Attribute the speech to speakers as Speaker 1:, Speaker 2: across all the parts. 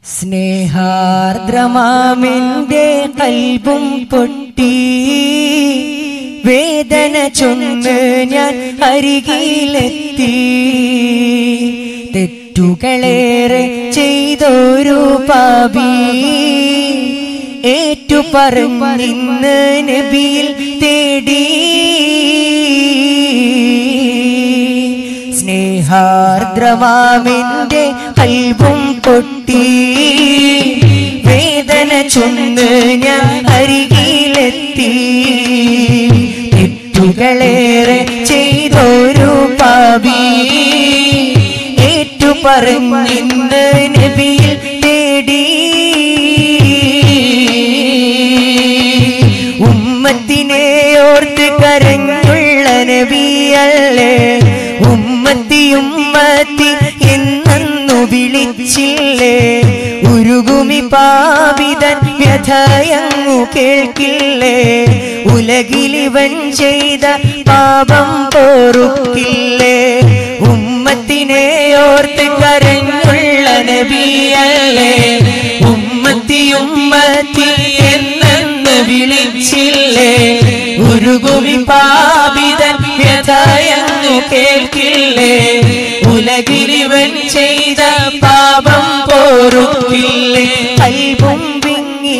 Speaker 1: സ്നേഹാർദ്രമാമെന്റെ കൽബും പൊട്ടി വേദന ചൊന്ന് ഞാൻ അരികിലെത്തി തെറ്റുകളേറെ ചെയ്തൊരു പാപി ഏറ്റു പറഞ്ഞിന്ന് നബിയിൽ തേടി സ്നേഹാർദ്രമാമെന്റെ കൽബും പൊട്ടി വേദന ചൊന്ന് ഞാൻ അരികിലെത്തി തെറ്റുകളേറെ ചെയ്തൊരു പാപി ഏറ്റു പറഞ്ഞിന്ന് നബിയിൽ തേടി ഉമ്മത്തിനെ ഓർത്ത് കരഞ്ഞുള്ള നബിയല്ലേ ഉമ്മത്തി ഉമ്മത്തി എന്നു വിളിച്ചില്ലേ ഉരുകുമി പാപിതൻ വ്യഥയങ്ങു കേൾക്കില്ലേ ഉലകിലിവൻ ചെയ്ത പാപം പോറുക്കില്ലേ ഉമ്മത്തിനെ ഓർത്ത് കരഞ്ഞുള്ള നബിയല്ലേ ഉമ്മത്തി ഉമ്മത്തി എന്നു വിളിച്ചില്ലേ ഉരുകുമി പാപിതൻ വ്യഥയങ്ങു കേൾക്കില്ലേ ഉലകിലിവൻ ചെയ്ത പാപം പോറുക്കില്ലേ കൽബും വിങ്ങി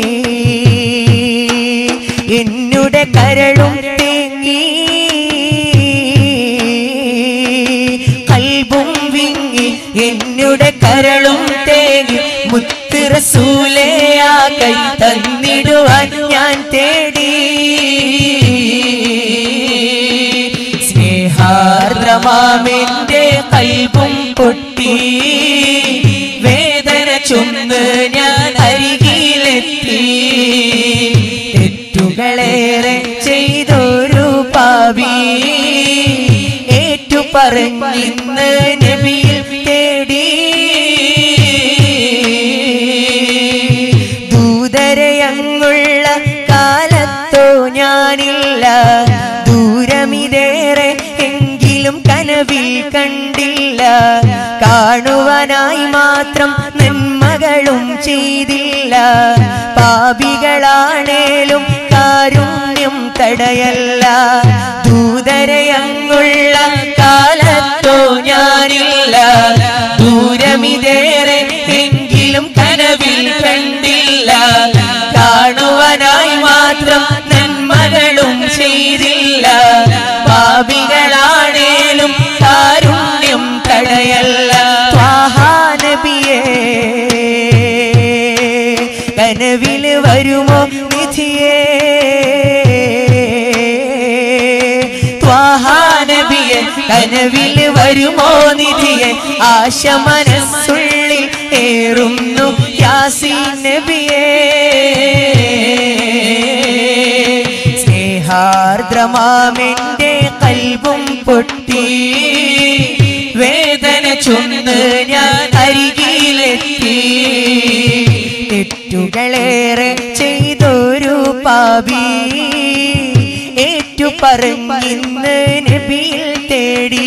Speaker 1: എന്നുടെ കരളും തേങ്ങി കൽബും വിങ്ങി എന്നുടെ കരളും തേങ്ങി മുത്ത് റസൂലയാ കൈ തന്നിടുവാൻ ഞാൻ തേടി സ്നേഹാർദ്രമാമെന്റെ കൽബും പൊട്ടി വേദന ചൊന്ന് ഞാൻ അരികിലെത്തി തെറ്റുകളേറെ ചെയ്തൊരു പാവി ഏറ്റു പറഞ്ഞിന്ന് നബിയിൽ തേടി ദൂതരയങ്ങുള്ള കാലത്തോ ഞാനില്ല ദൂരമിതേറെ എങ്കിലും കനവിൽ കണ്ടില്ല കാണുവാനായി മാത്രം നന്മകളും ചെയ്തില്ല പാപികളാണേലും കാരുണ്യം തടയല്ല ദൂതരയങ്ങുള്ള കാലത്തോ ഞാനില്ല ദൂരമിതേറെ എങ്കിലും കനവിൽ കണ്ടില്ല കാണുവാനായി മാത്രം നന്മകളും ചെയ്തില്ല പാപികളാണേലും കാരുണ്യം തടയല്ല ത്വാഹാനബിയേ കനവില് വരുമോ നിധിയേ ത്വാഹാനബിയെ കനവില് വരുമോ നിധിയെ ആശ മനസ്സുള്ളിൽ ഏറുന്നു യാസീൻ നബിയേ സ്നേഹാർദ്രമാമെന്റെ കൽബും പൊട്ടി വേദന ചൊന്ന് ഞാൻ അരികിലെത്തി തെറ്റുകളേറെ ചെയ്തൊരു പാപി ഏറ്റു പറഞ്ഞിന്ന് നബിയിൽ തേടി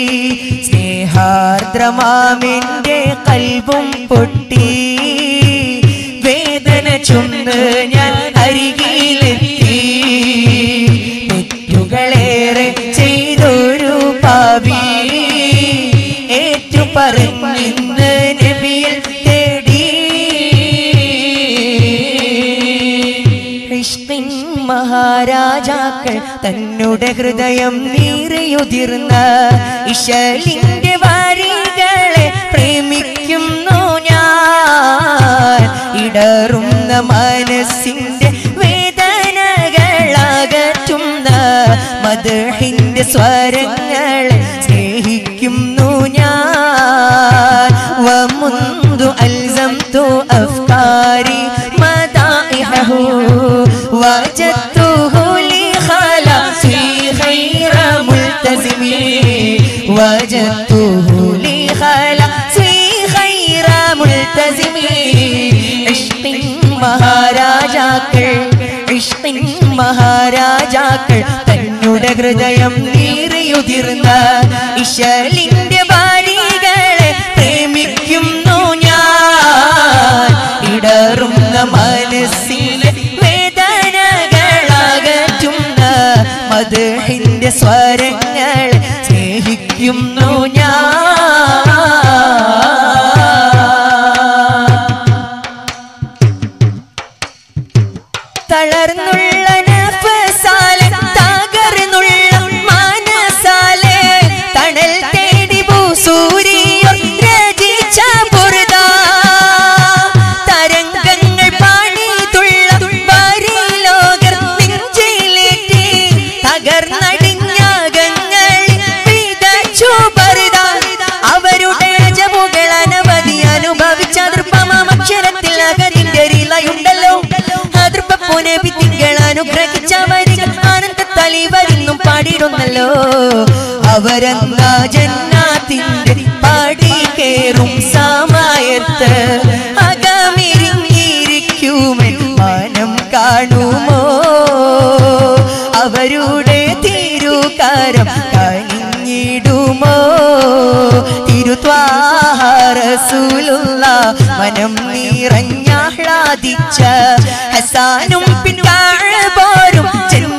Speaker 1: സ്നേഹാർദ്രമാമെന്റെ കൽബും പൊട്ടി വേദന ചൊന്ന് ഞാൻ അരികിലെത്തി തെറ്റുകളേറെ ചെയ്തൊരു പാപി ഏറ്റു പറഞ്ഞിന്ന് നബിയിൽ തേടി ഇഷ്കിൻ മഹാരാജാക്കൾ തന്നുടെ ഹൃദയം നീറിയുതിർന്ന ഇശലിന്റെ വാരികളെ പ്രേമിക്കുന്നു ഞാൻ ഇടറുന്ന മനസ്സിന്റെ വേദനകളകറ്റുന്ന മധുഹിന്റെ സ്വരങ്ങളെ സ്നേഹിക്കുന്നു ഞാൻ വമുന്തു അൽസംതു അഫ്കാരി മദാഇഹഹു وجدته لي خلاصي خير ملتزم وجدته لي خلاصي خير ملتزم عشق മഹാരാജാക്കൾ ഇഷ്കിൻ മഹാരാജാക്കൾ തന്നുടെ ഹൃദയം നീറിയുതിർന്ന ഇശലിന്റെ ബാലികളെ പ്രേമിക്കുന്നു ഞാൻ മധുഹിന്റെ സ്വരങ്ങൾ സ്നേഹിക്കുന്നു ഞാൻ തളർന്നുള്ള നഫസാലെ തകർന്നുള്ള മനസാലെ തണൽ തേടി ഭൂസൂരിയോ രചിച്ച ബുർദ തരംഗങ്ങൾ പാടിതുള്ള വരിലോകർ നെഞ്ചിലേറ്റി തകർന്നടിഞ്ഞാകങ്ങൾ വിതച്ചു ബർദ അവരുടെ അജമുകൾ അനവധി അനുഭവിച്ച ദൃപ്പമാക്ഷരത്തിൽ അകതിന്റെ റിലയുണ്ടല്ലോ അതൃപ്പൂനബി തിങ്കൾ അനുഗ്രഹിച്ച വരികൾ ആനന്ദ തലിവരിന്നും പാടിടുന്നല്ലോ അവരെന്താ ജന്നാത്തിന്റെ പാടി കേറും സമയത്ത് അകമിരിഞ്ഞിരിക്കുമൻ മാനം കാണുമോ അവരുടെ തിരുകാരം കനിഞ്ഞിടുമോ തിരുത്വാറസൂലുള്ള മനം നിറഞ്ഞാഹ്ലാദിച്ച ഹസാനും പിൻകാഴപോരും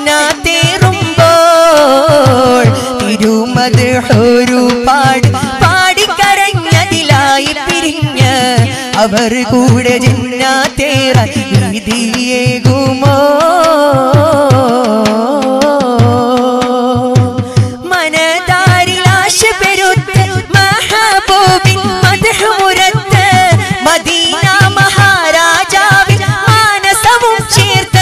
Speaker 1: ചെന്നാത്തേറുമ്പോൾ തിരുമത് ഒരുപാട് പാടിക്കരഞ്ഞതിലായി പിരിഞ്ഞ് അവർ കൂടെ ജന്നാത്തേറാൻ വിധിയേകുമോ മനതാരിലാശ പെരുത്ത് മഹബൂബിൻ മധുമുരത്ത് മദീന മഹാരാജാവിൻ മാനസവും ചേർത്ത്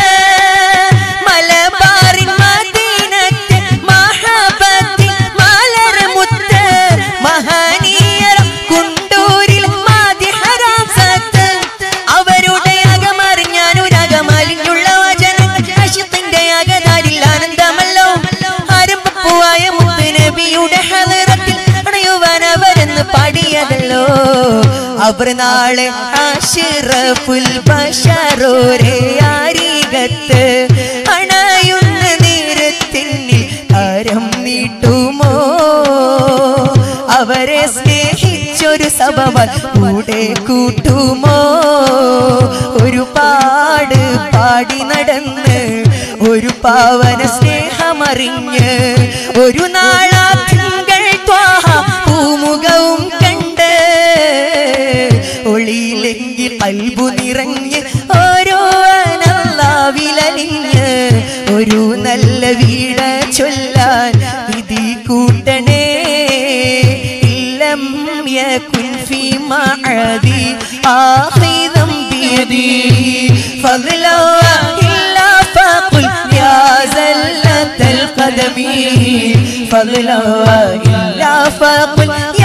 Speaker 1: മലബാറിൻ മദീനത്ത് മഹബത്തിൻ മലർമുത്ത് മഹനീയർ കുണ്ടൂരിൽ മാതിഹറാം സത്ത് അവരുടെ അകമറിഞ്ഞാനുരകമലിഞ്ഞുള്ള വചനങ്ങൾ അശിത്തിന്റെ അകതാരിൽ ആനന്ദമല്ലോ ആരംഭപ്പൂവായ മുത്ത് നബിയുടെ ഹലറത്തിൽ അണയുവാൻ അവരെന്ന് പാടിയതല്ലോ അവർ നാളെ ആശിറഫുൽ ബഷറോരെ ആരികത്ത് അണയുന്ന നേരത്തിന്നിൽ കരം നീട്ടുമോ അവരെ സ്നേഹിച്ചൊരു സഭവൻ കൂടെ കൂട്ടുമോ ഒരുപാട് പാടി നടന്ന് ഒരു പാവന സ്നേഹമറിഞ്ഞ് ഒരു നാളാ തിങ്കൾ ത്വാഹ പൂമുഖവും കണ്ട് ഒളിയിലെങ്കിൽ അൽബു നിറഞ്ഞ് ഓരോ വിലലിഞ്ഞ് ഒരു നല്ല വീട ചൊല്ലാൻ വിധി കൂട്ടണേ ഇല്ലം യകുൻ ഫീ മഅദി ആഖിദം ബിയദി ഫضلا إلا فقل يا زلة القدم فضلا إلا فقل